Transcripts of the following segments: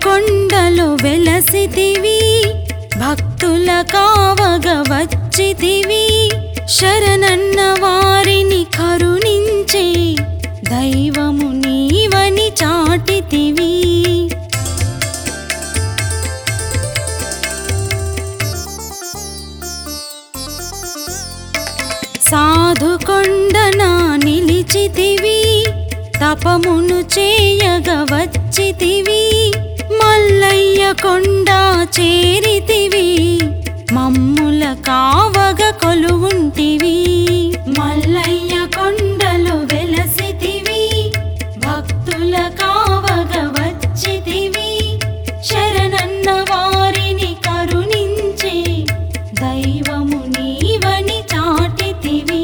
కొండలు వెలసితివి భక్తుల కావగ వచ్చితివి శరణన్న వారిని కరుణించే దైవము నీవని చాటితివి సాధుకొండన నిలిచితివి తపమును చేయగ వచ్చితివి మల్లయ్య కొండ చేరితివి మమ్ముల కావగ కొలువుంటివి మల్లయ్య కొండలు వెలసితివి భక్తుల కావగ వచ్చితివి శరణన్న వారిని కరుణించే దైవము నీవని చాటితివి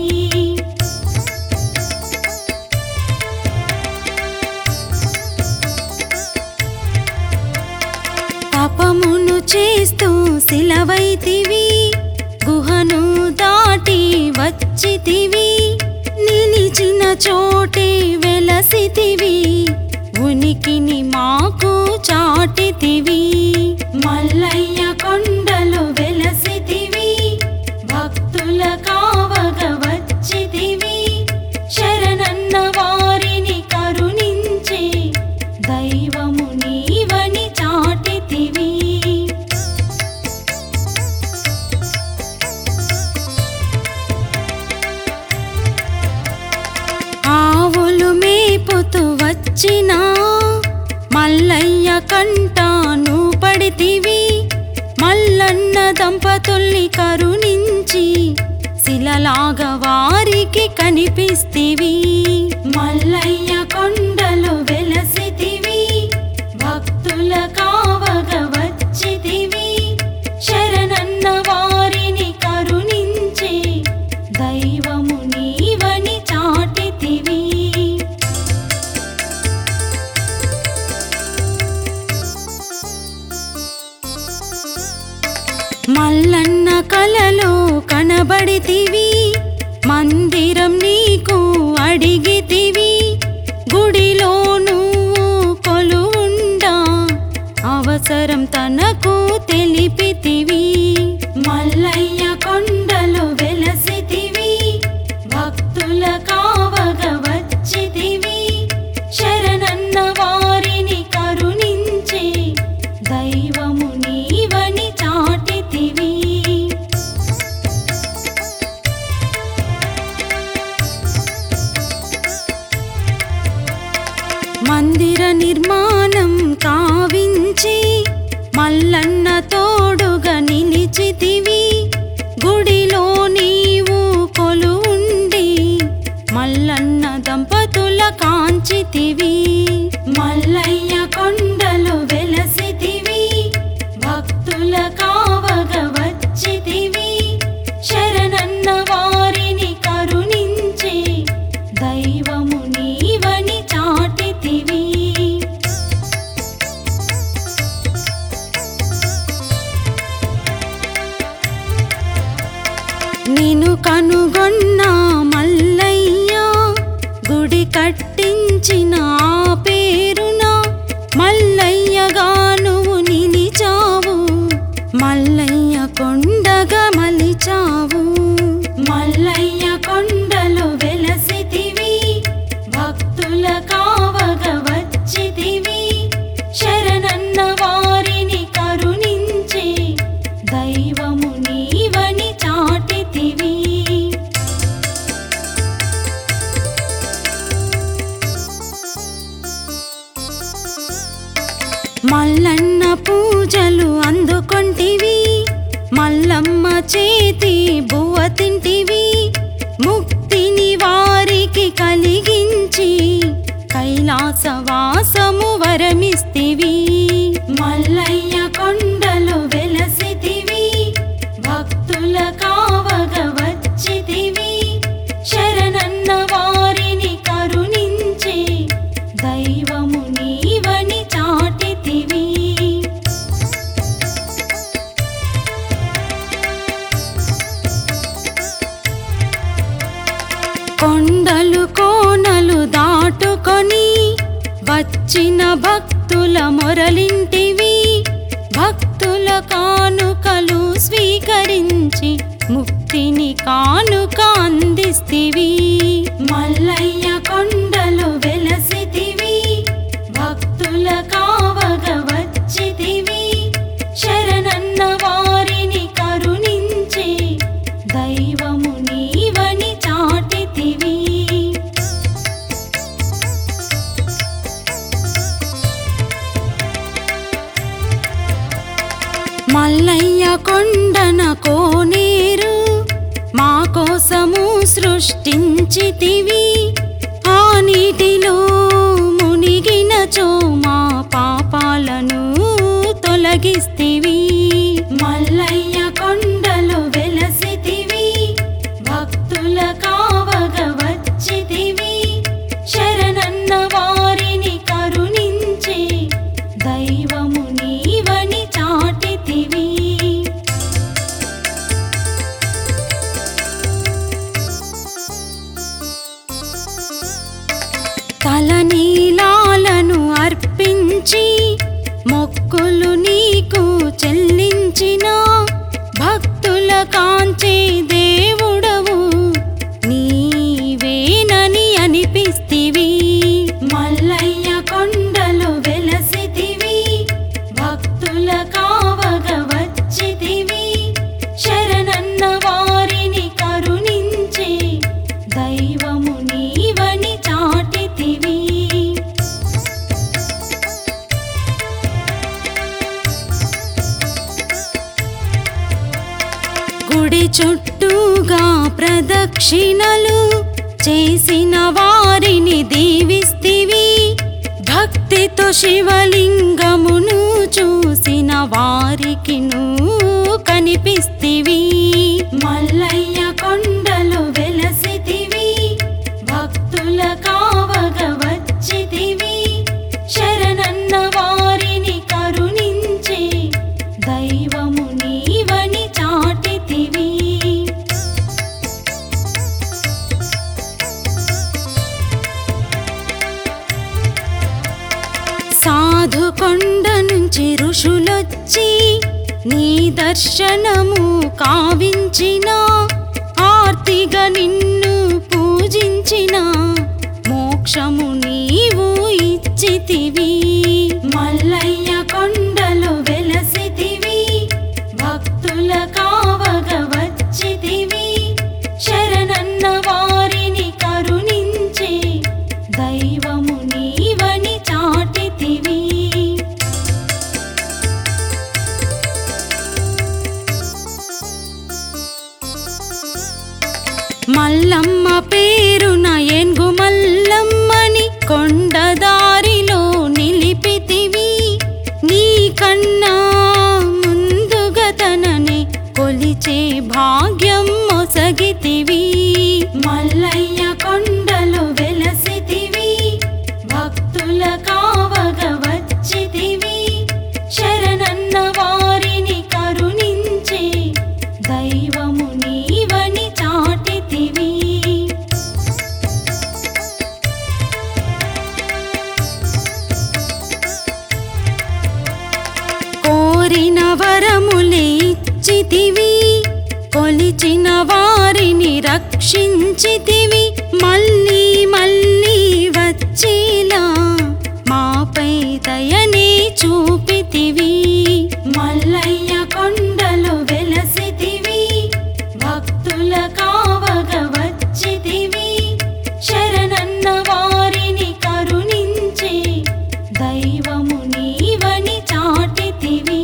తపమును చేస్తూ సిలవైతివి గుహను దాటి వచ్చితివి నిలిచిన చోటే వెలసితివి ఉనికిని మాకు చాటితివి మల్లయ్య కొండలు వెలసితివి భక్తుల కావగ వచ్చితివి శరణన్న వారిని కరుణించే దైవము నీవని చాటితివి ఆవులు మేపుతూ వచ్చిన మల్లయ్య కంటాను పడితివి మల్లన్న దంపతుల్ని కరుణించి శిలలాగా వారికి కనిపిస్తివి మల్లయ్య కొండలు వెలసితివి భక్తుల కావగ వచ్చితివి శరణన్న వారిని కరుణించే దైవము నీవని చాటితివి మల్లన్న కలలో కనబడితివి మందిరం నీకు అడిగితివి గుడిలో నువ్వు కొలువుండా అవసరం తనకు తెలిపితివి మల్లయ్య కొండలు వెలసితివి భక్తుల కావగ వచ్చితివి శరణన్న వారిని కరుణించే దైవము నీవని చాటితివి మందిర నిర్మాణం కావించి మల్లన్న తోడుగా నిలిచితివి గుడిలో నీవు కొలువుండి మల్లన్న దంపతుల కాంచితివి మల్లయ్య కొండలు వెలసితివి భక్తుల కావగ వచ్చితివి శరణన్న వారిని కరుణించే దైవము నీవని చాటితివి నిన్ను కనుగొన్న మల్లయ్య గుడి కట్టించిన ఆ పేరున మల్లయ్యగా నువ్వు నిలిచావు మల్లయ్య కొండగా మలిచావు మల్లయ్య కొండలు వెలసితివి భక్తుల కావగ వచ్చితివి శరణన్న వారిని కరుణించే దైవము నీవని చాటితివి మల్లన్న పూజలు అందుకొంటివి మల్లమ్మ చేతి బువ్వ తింటివి ముక్తిని వారికి కలిగించి కైలాసవాసము వరమిస్తివి మల్లయ్య కొండలు వెలసితివి భక్తుల కావగ వచ్చితివి శరణన్న వారిని కరుణించే దైవము నీవని చాటితివి కొండలు కోనలు దాటుకొని వచ్చిన భక్తుల భక్తుల మొరలింటివి భక్తుల కానుకలు స్వీకరించి ముక్తిని కానుక అందిస్తివి మల్లయ్య కొండలు వెలసితివి భక్తుల కావగ వచ్చితివి శరణన్న వారిని కరుణించి దైవము నీవని చాటితివి మల్లయ్య కొండన కోనేరు మా కోసము సృష్టించితివి ఆ నీటిలో మునిగినచో మా పాపాలను తొలగిస్తివి మల్లయ్య కొండలు వెలసితివి భక్తుల కావగ వచ్చితివి శరణన్న వారిని కరుణించి దైవము నీవని చాటితివి తలనీలాలను అర్పించి మొక్కులు నీకు చెల్లించిన భక్తుల కాంచే దేవుడవు నీవేనని అనిపిస్తివి మల్లయ్య కొండలు వెలసితివి భక్తుల కావగ వచ్చితివి శరణన్న వారిని కరుణించి దైవము నీవని చాటితివి గుడి చుట్టూగా ప్రదక్షిణలు చేసిన వారిని దీవిస్తివి భక్తితో శివలింగమును చూసిన వారికి నువ్వు కనిపిస్తివి మల్లయ్య కొండలు వెలసితివి భక్తుల కావగ వచ్చితివి శరణన్న వారిని కరుణించి దైవము నీవని చాటితివి సాధు కొండ నుంచి ఋషులొచ్చి నీ దర్శనము కావించిన ఆర్తిగా నిన్ను పూజించిన మోక్షము నీవు ఇచ్చితివి మల్లయ్య కొండలు వెలసితివి భక్తుల కావగ వచ్చితివి శరణన్న వారిని కరుణించి దైవము నీవని చాటితివి మల్లమ్మ పేరున ఏన్గు మల్లమ్మని కొండదారిలో నిలిపితివి నీ కన్నా ముందుగా తనని కొలిచే భాగ్యం మొసగితివి మల్లయ్య కొండలు వెలసితివి భక్తుల కావగ వచ్చితివి శరణన్న వారిని కరుణించి దైవము నీవని చాటితివి కోరిన వరములే ఇచ్చితివి కొలిచిన వారిని రక్షించితివి మళ్ళీ మళ్ళీ వచ్చేలా మాపై దయనే చూపితివి మల్లయ్య కొండలు వెలసితివి భక్తుల కావగ వచ్చితివి శరణన్న వారిని కరుణించి దైవము నీవని చాటితివి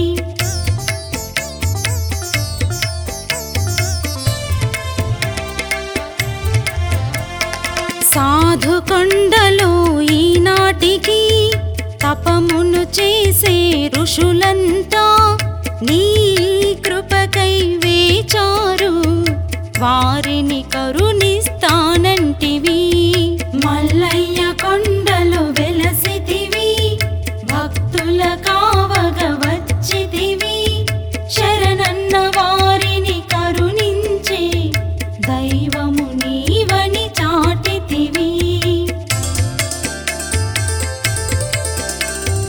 సాధు కొండలో ఈనాటికి తపమును చేసే ఋషులంతా నీ కృపకై వేచారు వారిని కరుణిస్తానంటివి మల్లయ్య కొండలు వెలసితివి భక్తుల కావగ వచ్చితివి శరణన్న వారిని కరుణించి దైవము నీవని చాటితివి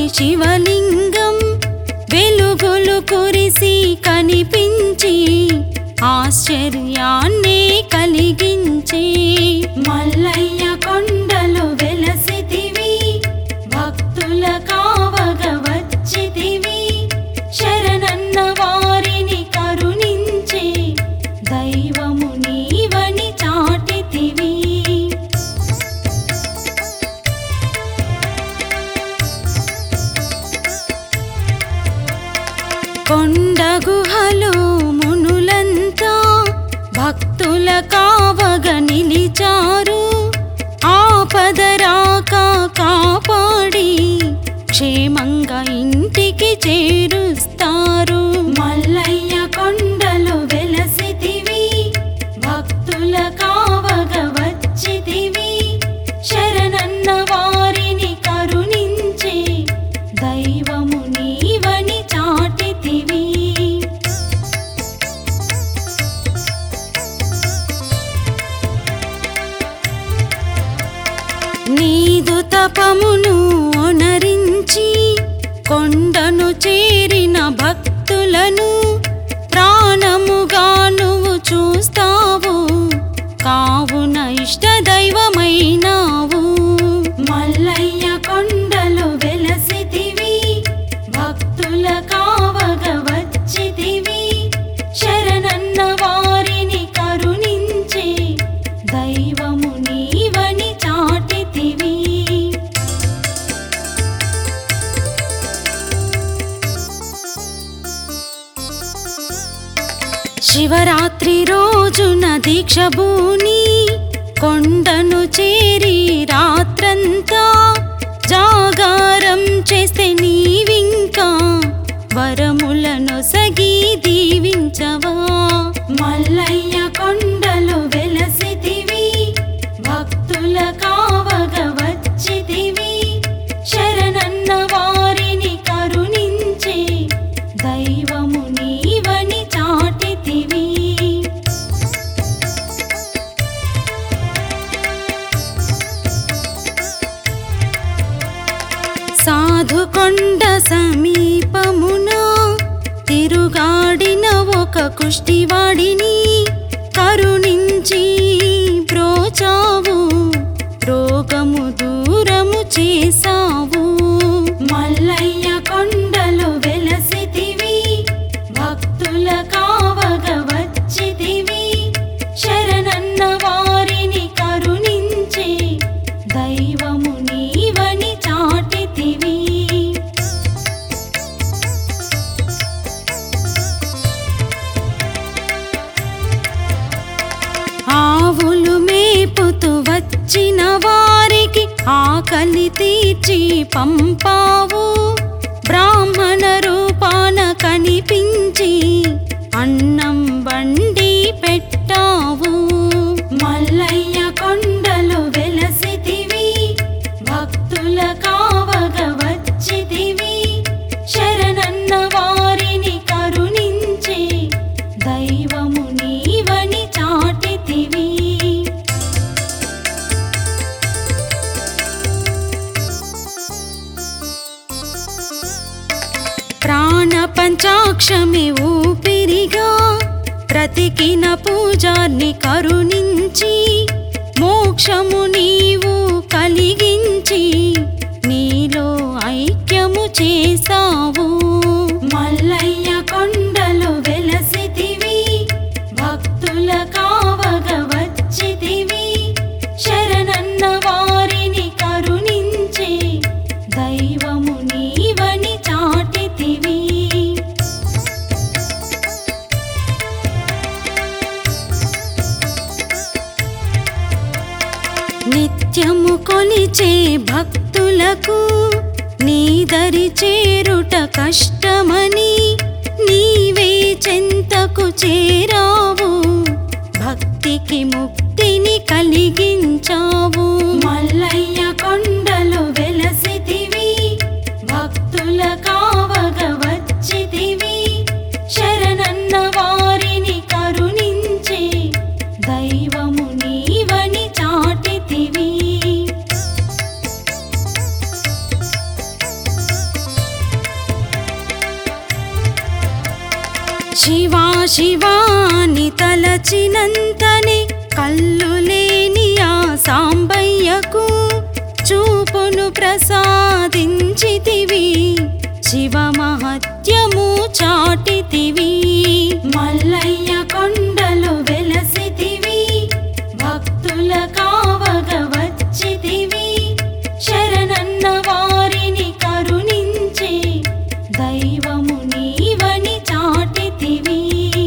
శివలింగం వెలుగులు కురిసి కనిపించి ఆశ్చర్యాన్నే కలిగించి మల్లయ్య కొండలు వెలసితివి భక్తుల కావగ వచ్చితివి శరణన్న వారిని కరుణించి దైవము నీవని చాటితివి కొండ గుహలో మునులంతా భక్తుల కావగ నిలిచారు ఆపదరాక కాపాడి క్షేమంగా ఇంటికి చేరుస్తారు మల్లయ్య కొండలు వెలసితివి భక్తుల కావగ వచ్చితివి శరణన్న వారిని కరుణించి దైవము నీవని చాటితివి నీదు తపమును ఒనరించి కొండను చేరిన భక్తులను ప్రాణముగా నువ్వు చూస్తావు కావున ఇష్ట దైవమైనావు మల్లయ్య కొండలు వెలసితివి భక్తుల కావగ వచ్చితివి శరణన్న వారిని కరుణించి దైవము నీవని చాటితివి శివరాత్రి రోజున దీక్షభూని కొండను చేరి రాత్రంతా జాగారం చేస్తే నీవింకా వరములను సగి దీవించవా మల్లయ్య కొండలు వెలసితివి భక్తుల కావగ వచ్చితివి శరణన్న వారిని కరుణించి దైవము నీవని చాటితివి సాధుకొండ సమీపమున తిరుగాడిన ఒక కుష్టివాడిని కరుణించి బ్రోచావు రోగము దూరము చేసావు మల్లయ్య కొండలు వెలసితివి భక్తుల కావగ వచ్చితివి శరణన్న వారిని కరుణించి దైవము నీవని చాటితివి ఆవులు మేపుతూ వచ్చిన వారికి ఆకలి తీర్చి పంపావు బ్రాహ్మణ రూపాన కనిపించి అన్నం వండి పెట్టావు మల్లయ్య కొండలు వెలసితివి భక్తుల కావగ వచ్చితివి శరణన్న వారిని కరుణించి దైవము నీవని చాటితివి ప్రాణ పంచాక్షమి ఊపిరిగా బ్రతికిన పూజార్ని కరుణించి మోక్షము నీవు కలిగించి నీలో ఐక్యము చేసావు మల్లయ్య కొండలు వెలసితివి భక్తుల కావగ వచ్చితివి శరణన్న వారిని కరుణించి దైవము నీవని చాటితివి నిత్యము కొలిచే భక్తులకు నీ దరి చేరుట కష్టమని నీవే చెంతకు చేరావు భక్తికి ముక్తిని కలిగించావు మల్లయ్య కొండలు వెలసితివి భక్తుల కావగ వచ్చితివి శరణన్న వారిని కరుణించి దైవము నీవని చాటితివి శివాని తలచినంతనే కళ్ళు లేని ఆ సాంబయ్యకు చూపును ప్రసాదించితివి శివ మహత్యము చాటితివి మల్లయ్య కొండలు వెలసితివి భక్తుల కావగ వచ్చితివి శరణన్న వారిని కరుణించే దైవము నీవని చాటితివి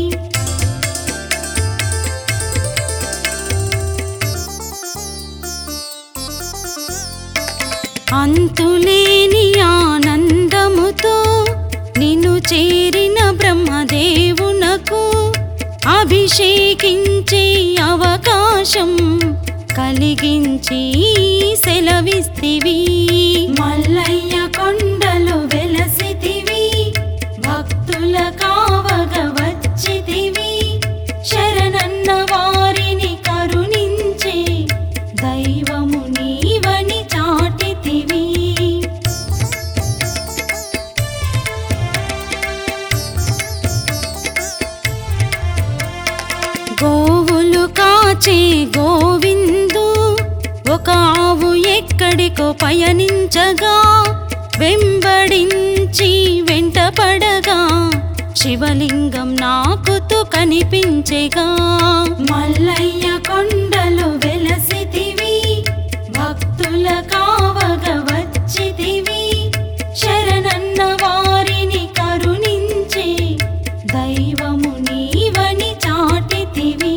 అంతులేని ఆనందముతో నిన్ను చేరిన బ్రహ్మదేవునకు అభిషేకించే అవకాశం కలిగించి సెలవిస్తివి మల్లయ్య కొండలు వెలసితివి భక్తుల కావగ వచ్చితివి శరణన్న వారిని కరుణించే దైవము నీవని చాటితివి గోవులు కాచే గోవిందు ఒక ఆవు ఎక్కడికో పయనించగా వెంబడించి వెంటపడగా శివలింగం నాకుతూ కనిపించెగా మల్లయ్య కొండలు వెలసితివి భక్తుల కావగ వచ్చితివి శరణన్న వారిని కరుణించే దైవము నీవని చాటితివి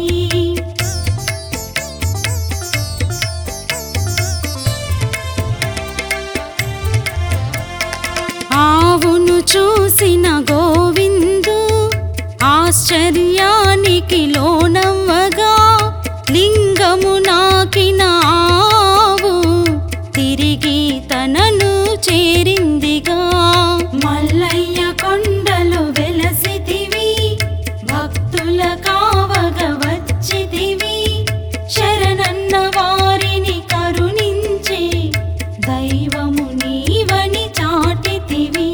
ఆవును చూసిన గోవిందు ఆశ్చర్యానికి లోనవ్వగా లింగము నాకిన ఆవు తిరిగి తనను చేరిందిగా మల్లయ్య కొండలు వెలసితివి భక్తుల కావగ వచ్చితివి శరణన్న వారిని కరుణించే దైవము నీవని చాటితివి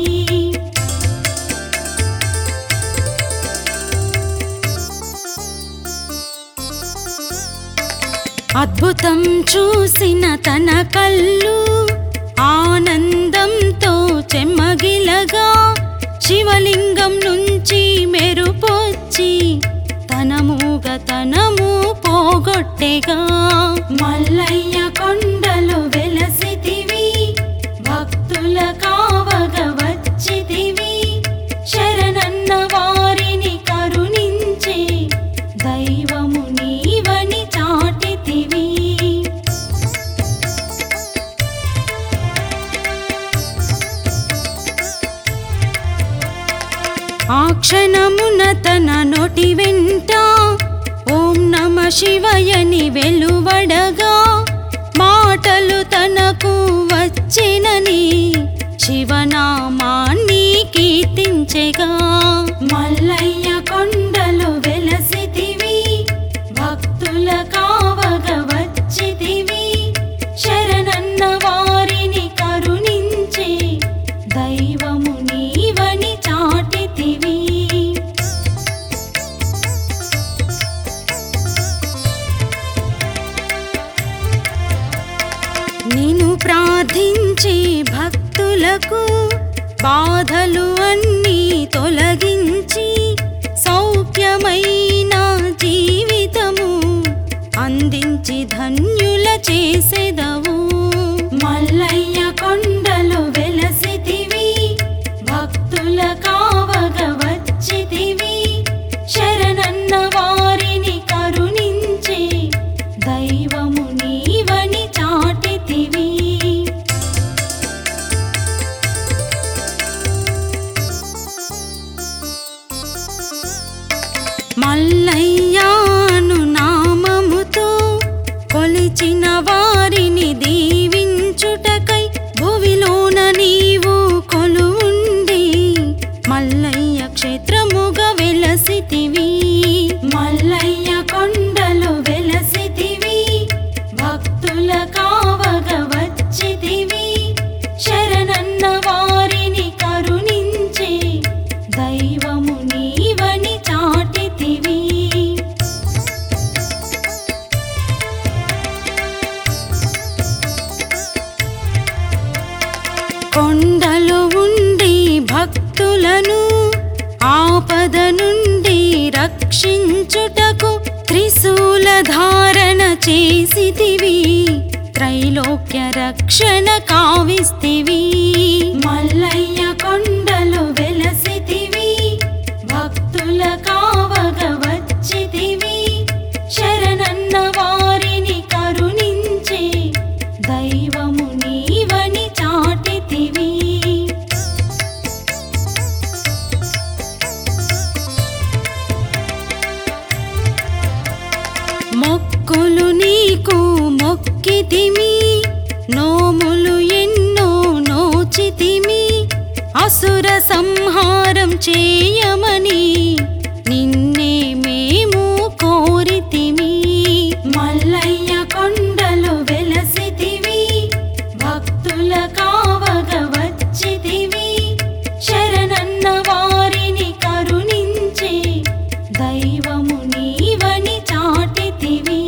అద్భుతం చూసిన తన కళ్ళు ఆనందంతో చెమ్మగిలగా శివలింగం నుంచి మెరుపొచ్చి తన మూగతనము పోగొట్టెగా మల్లయ్య కొండలు వెలసితివి భక్తుల కావగ వచ్చితివి శరణన్న వారిని కరుణించే దైవము నీవని చాటితివి ఆ క్షణమున తన నోటి వెంట ఓం నమ శివయని వెలువడగా మాటలు తనకు వచ్చినని శివనామాన్ని కీర్తించెగా మల్లయ్య కొండలు వెలసితివి భక్తుల కావగ వచ్చితివి శరణన్న వారిని కరుణించే దైవము నీవని చాటితివి నేను ప్రార్థించే భక్తులకు బాధలు అన్నీ తొలగించి సౌఖ్యమైన జీవితము అందించి ధన్యుల చేసెదవు మల్లయ్య కొండలు వెలసితివి భక్తుల కావగ వచ్చితివి శరణన్న వారిని కరుణించే దైవము నీవని చాటితివి మల్లయ్యాను నామముతో కొలిచిన వారిని దీవించి కొండలు ఉండి భక్తులను ఆపద నుండి రక్షించుటకు త్రిశూల ధారణ చేసితివి త్రైలోక్య రక్షణ కావిస్తివి మల్లయ్య కొండలు వెలసితివి భక్తుల కావగ వచ్చితివి శరణన్న వారిని కరుణించే దైవము నీవని చాటితివి మొక్కులు నీకు మొక్కితిమి నోములు ఎన్నో నోచితిమి అసుర సంహారం చేయమని నిన్నే మేము కోరితిమి మల్లయ్య కొండలు వెలసితివి భక్తుల కావగ వచ్చితివి శరణన్న వారిని కరుణించే దైవము నీవని చాటితివి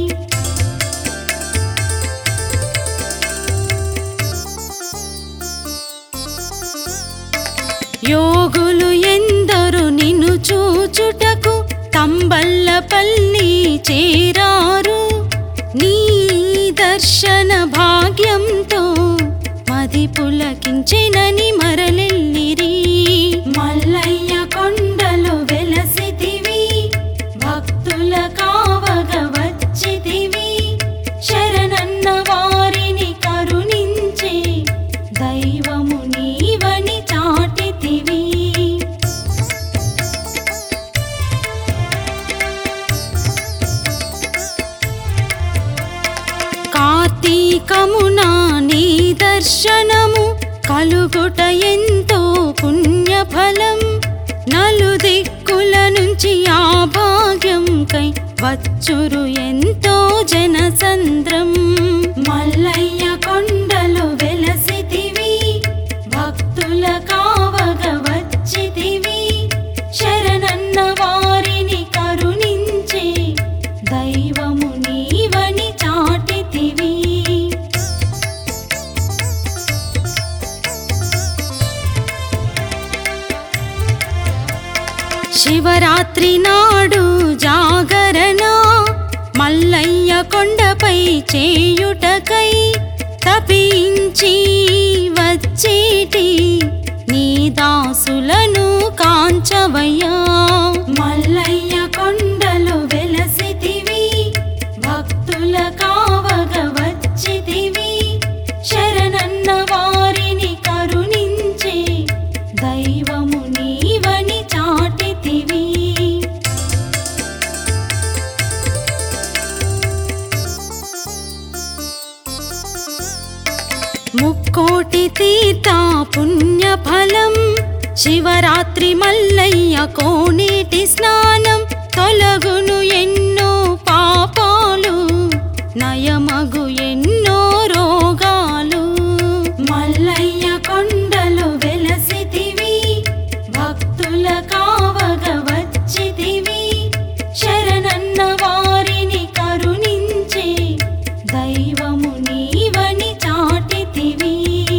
యోగులు ఎందరు నిన్ను చూచుటకు తంబల్లపల్లి చేరారు నీ దర్శన భాగ్యంతో మది పులకించెనని మరలెల్లిరి మల్లయ్య కొండలు వెలసితివి భక్తుల కావగ వచ్చితివి శరణన్న వారిని కరుణించే దైవము నీవని చాటితివి కార్తీకమున నీ దర్శనము కలుగుట ఎంతో పుణ్యఫలం నలు దిక్కుల నుంచి ఆ భాగ్యం కై వచ్చురు ఎంతో జనసంద్రం మల్లయ్య కొండలు వెలసితివి భక్తుల కావగ వచ్చితివి శరణన్న వారిని కరుణించే దైవము నీవని చాటితివి శివరాత్రి నాడు జాగరణ మల్లయ్య కొండపై చేయుటకై తపించి వచ్చేటి నీ దాసులను కాంచవయ్యా మల్లయ్య కొండలు వెలసితివి భక్తుల కావగ వచ్చితివి శరణన్న వారిని కరుణించే దైవము నీవని చాటితివి ముక్కోటి తీర్థ పుణ్యఫలం శివరాత్రి మల్లయ్య కోనేటి స్నానం తొలగును ఎన్నో పాపాలు నయమగు ఎన్నో రోగాలు మల్లయ్య కొండలు వెలసితివి భక్తుల కావగ వచ్చితివి శరణన్న వారిని కరుణించే దైవము నీవని చాటితివి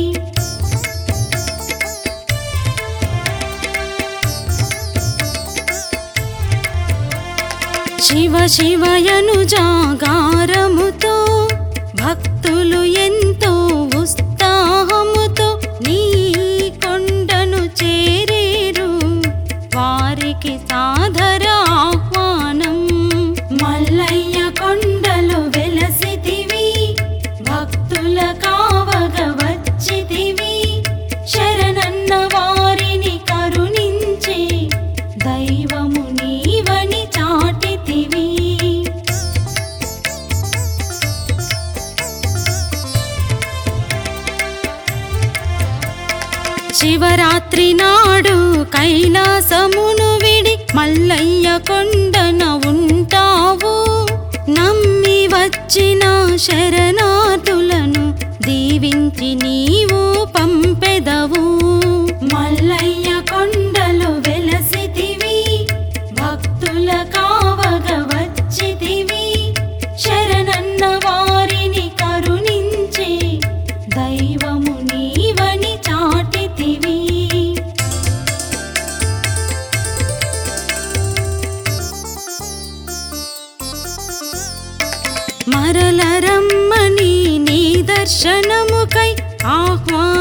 శివ శివయను జాగారముతో భక్తులు ఎంతో ఉత్సాహముతో నీ కొండను చేరేరు వారికి సాదర ఆహ్వానం మల్లయ్య కొండలు వెలసితివి భక్తుల కావగ వచ్చితివి శరణన్న వారిని కరుణించే దైవము నీవని చాటితివి శివరాత్రి నాడు కైలాసమును విడి మల్లయ్య కొండన ఉంటావు నమ్మి వచ్చిన శరణార్థులను దీవించి నీవు పంపెదవు మల్లయ్య కొండలు వెలసితివి భక్తుల కావగ వచ్చితివి శరణన్న వారిని కరుణించే దైవము నీవని దర్శనముకై ఆహ్వానించెదము